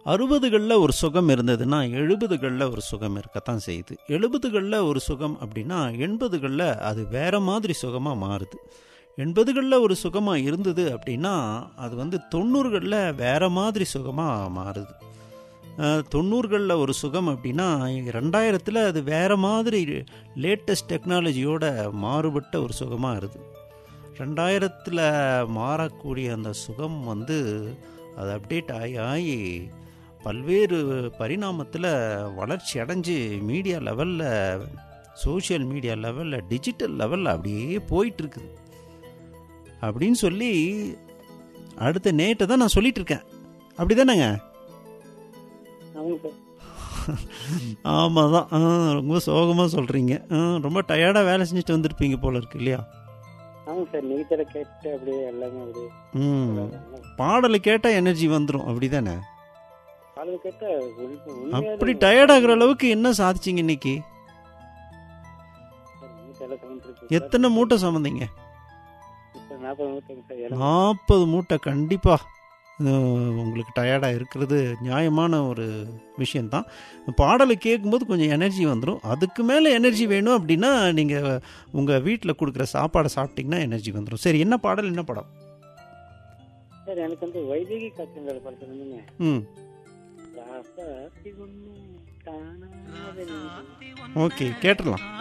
அறுபதுகளில் ஒரு சுகம் இருந்ததுன்னா எழுபதுகளில் ஒரு சுகம் இருக்கத்தான் செய்யுது எழுபதுகளில் ஒரு சுகம் அப்படின்னா எண்பதுகளில் அது வேற மாதிரி சுகமாக மாறுது எண்பதுகளில் ஒரு சுகமாக இருந்தது அப்படின்னா அது வந்து தொண்ணூறுகளில் வேற மாதிரி சுகமாக மாறுது அஹ், தொண்ணூறுகளில் ஒரு சுகம் அப்படின்னா ரெண்டாயிரத்தில் அது வேற மாதிரி லேட்டஸ்ட் டெக்னாலஜியோட மாறுபட்ட ஒரு சுகமாக இருக்குது ரெண்டாயிரத்தில் மாறக்கூடிய அந்த சுகம் வந்து அது அப்டேட் ஆகி ஆகி பல்வேறு பரிணாமத்தில் வளர்ச்சி அடைஞ்சு மீடியா லெவலில் சோஷியல் மீடியா லெவலில் டிஜிட்டல் லெவலில் அப்படியே போயிட்டுருக்குது அப்படின்னு சொல்லி அடுத்த நேட்டை தான் நான் சொல்லிட்டு இருக்கேன் அப்படி தானேங்க ஆமாங்க சார் ஆமாம் தான் ஆ, ரொம்ப சோகமாக சொல்கிறீங்க ரொம்ப டயர்டாக வேலை செஞ்சுட்டு வந்திருப்பீங்க போல இருக்கு இல்லையா ஆமாங்க சார் நீச்சலை கேட்டு அப்படியே எல்லாமே அப்படியே ம் பாடலை கேட்டால் எனர்ஜி வந்துடும் அப்படி தானே ஆளுங்க கேட்டா உண்மை- உண்மையாவே அப்படி டயர்ட் ஆகுற அளவுக்கு என்ன சாதிச்சிங்க இன்னைக்கு சார், நீச்சலை கலந்துருக்கு சார். எத்தனை மூட்டை சுமந்தீங்க இப்ப நாற்பது மூட்டைங்க சார் எனக்கு நாற்பது மூட்டை கண்டிப்பாக உங்களுக்கு டயர்டாக இருக்கிறது நியாயமான ஒரு விஷயந்தான் பாடலை கேட்கும்போது கொஞ்சம் எனர்ஜி வந்துடும் அதுக்கு மேலே எனர்ஜி வேணும் அப்படின்னா நீங்கள் உங்கள் வீட்டில் கொடுக்குற சாப்பாடை சாப்பிட்டீங்கன்னா எனர்ஜி வந்துடும் சரி என்ன பாடல் என்ன படம் சார் எனக்கு வந்து வைதிகி காட்சிகள் படத்துல இருந்துங்க ம் ராசாத்தி ஒண்ணு காணாத நீ. ஓகே கேட்டுடலாம்